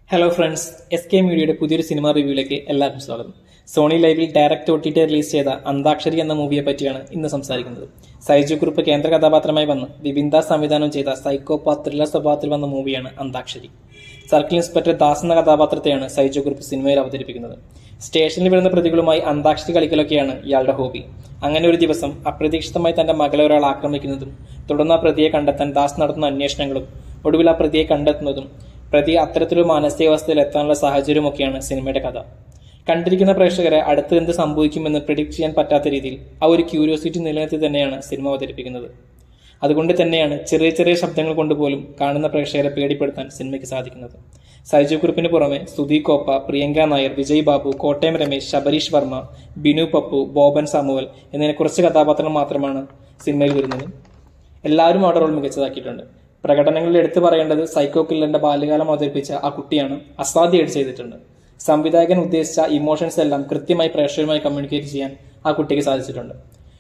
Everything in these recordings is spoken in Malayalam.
ഹലോ ഫ്രണ്ട്സ് എസ് കെ മീഡിയയുടെ പുതിയൊരു സിനിമ റിവ്യൂയിലേക്ക് എല്ലാവർക്കും സ്വാഗതം സോണി ലൈവിൽ direct O T T release ചെയ്ത അന്താക്ഷരി എന്ന മൂവിയെ പറ്റിയാണ് ഇന്ന് സംസാരിക്കുന്നത് സൈജു കുറുപ്പ് കേന്ദ്ര കഥാപാത്രമായി വന്ന് വിപിൻ ദാസ് സംവിധാനം ചെയ്ത സൈക്കോപാത്ത് ത്രില്ലർ സ്വഭാവത്തിൽ വന്ന മൂവിയാണ് അന്താക്ഷരി സർക്കിൾ ഇൻസ്പെക്ടർ ദാസ് എന്ന കഥാപാത്രത്തെയാണ് സൈജു കുറുപ്പ് സിനിമയിൽ അവതരിപ്പിക്കുന്നത് സ്റ്റേഷനിൽ വരുന്ന പ്രതികളുമായി അന്താക്ഷരി കളിക്കലൊക്കെയാണ് ഇയാളുടെ ഹോബി അങ്ങനെ ഒരു ദിവസം അപ്രതീക്ഷിതമായി തന്റെ മകളെ ഒരാൾ ആക്രമിക്കുന്നതും തുടർന്ന് ആ പ്രതിയെ കണ്ടെത്താൻ ദാസ് നടത്തുന്ന അന്വേഷണങ്ങളും ഒടുവിൽ ആ പ്രതിയെ കണ്ടെത്തുന്നതും പ്രതി അത്തരത്തിലൊരു മാനസികാവസ്ഥയിൽ എത്താനുള്ള സാഹചര്യമൊക്കെയാണ് സിനിമയുടെ കഥ കണ്ടിരിക്കുന്ന പ്രേക്ഷകരെ അടുത്ത് എന്ത് സംഭവിക്കുമെന്ന് പ്രിഡിക്ട് ചെയ്യാൻ പറ്റാത്ത രീതിയിൽ ആ ഒരു ക്യൂരിയോസിറ്റി നിലനിർത്തി തന്നെയാണ് സിനിമ അവതരിപ്പിക്കുന്നത് അതുകൊണ്ട് തന്നെയാണ് ചെറിയ ചെറിയ ശബ്ദങ്ങൾ കൊണ്ട് പോലും കാണുന്ന പ്രേക്ഷകരെ പേടിപ്പെടുത്താൻ സിനിമയ്ക്ക് സാധിക്കുന്നത് സൈജു കുറുപ്പിന് പുറമെ സുധി കോപ്പ പ്രിയങ്ക നായർ വിജയ് ബാബു കോട്ടയം രമേശ് ശബരീഷ് വർമ്മ ബിനു പപ്പു ബോബൻ സാമുവൽ എന്നിങ്ങനെ കുറച്ച് കഥാപാത്രങ്ങൾ മാത്രമാണ് സിനിമയിൽ വരുന്നത് എല്ലാവരും അവിടെ റോൾ മികച്ചതാക്കിയിട്ടുണ്ട് പ്രകടനങ്ങളിൽ എടുത്തു പറയേണ്ടത് സൈക്കോ കില്ലറിന്റെ ബാല്യകാലം അവതരിപ്പിച്ച ആ കുട്ടിയാണ് അസാധ്യമായിട്ട് ചെയ്തിട്ടുണ്ട് സംവിധായകൻ ഉദ്ദേശിച്ച ഇമോഷൻസ് എല്ലാം കൃത്യമായി പ്രേക്ഷകരുമായി കമ്മ്യൂണിക്കേറ്റ് ചെയ്യാൻ ആ കുട്ടിക്ക് സാധിച്ചിട്ടുണ്ട്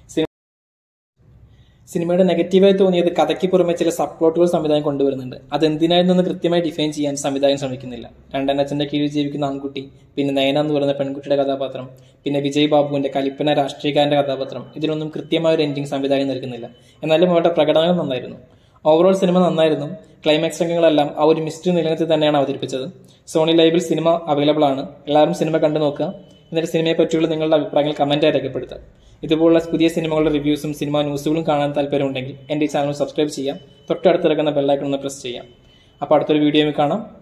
സിനിമയുടെ നെഗറ്റീവായി തോന്നിയത് കഥയ്ക്ക് പുറമെ ചില സബ് പ്ലോട്ടുകൾ സംവിധാനം കൊണ്ടുവരുന്നുണ്ട് അത് എന്തിനായിരുന്നു കൃത്യമായി ഡിഫൈൻ ചെയ്യാൻ സംവിധായകൻ ശ്രമിക്കുന്നില്ല രണ്ടെണ്ണച്ചന്റെ കീഴിൽ ജീവിക്കുന്ന ആൺകുട്ടി പിന്നെ നയന എന്ന് പറയുന്ന പെൺകുട്ടിയുടെ കഥാപാത്രം പിന്നെ വിജയ് ബാബുവിന്റെ കലിപ്പന രാഷ്ട്രീയക്കാരന്റെ കഥാപാത്രം ഇതിനൊന്നും കൃത്യമായ ഒരു എൻഡിങ് സംവിധായകൻ നൽകുന്നില്ല എന്നാലും അവരുടെ പ്രകടനങ്ങൾ നന്നായിരുന്നു ഓവറോൾ സിനിമ നന്നായിരുന്നു ക്ലൈമാക്സ് രംഗങ്ങളെല്ലാം ആ ഒരു മിസ്റ്ററി നിലനിർത്തി തന്നെയാണ് അവതരിപ്പിച്ചത് സോണി ലൈവിൽ സിനിമ അവൈലബിൾ ആണ് എല്ലാവരും സിനിമ കണ്ടു നോക്കുക എന്നിട്ട് സിനിമയെ പറ്റിയുള്ള നിങ്ങളുടെ അഭിപ്രായങ്ങൾ കമന്റായി രേഖപ്പെടുത്തുക ഇതുപോലുള്ള പുതിയ സിനിമകളുടെ റിവ്യൂസും സിനിമ ന്യൂസുകളും കാണാൻ താല്പര്യമുണ്ടെങ്കിൽ എൻ്റെ ഈ ചാനൽ സബ്സ്ക്രൈബ് ചെയ്യാം തൊട്ടടുത്തിറക്കുന്ന ബെല്ലൈക്കൺ ഒന്ന് പ്രസ് ചെയ്യാം അപ്പോൾ അടുത്തൊരു വീഡിയോയിൽ കാണാം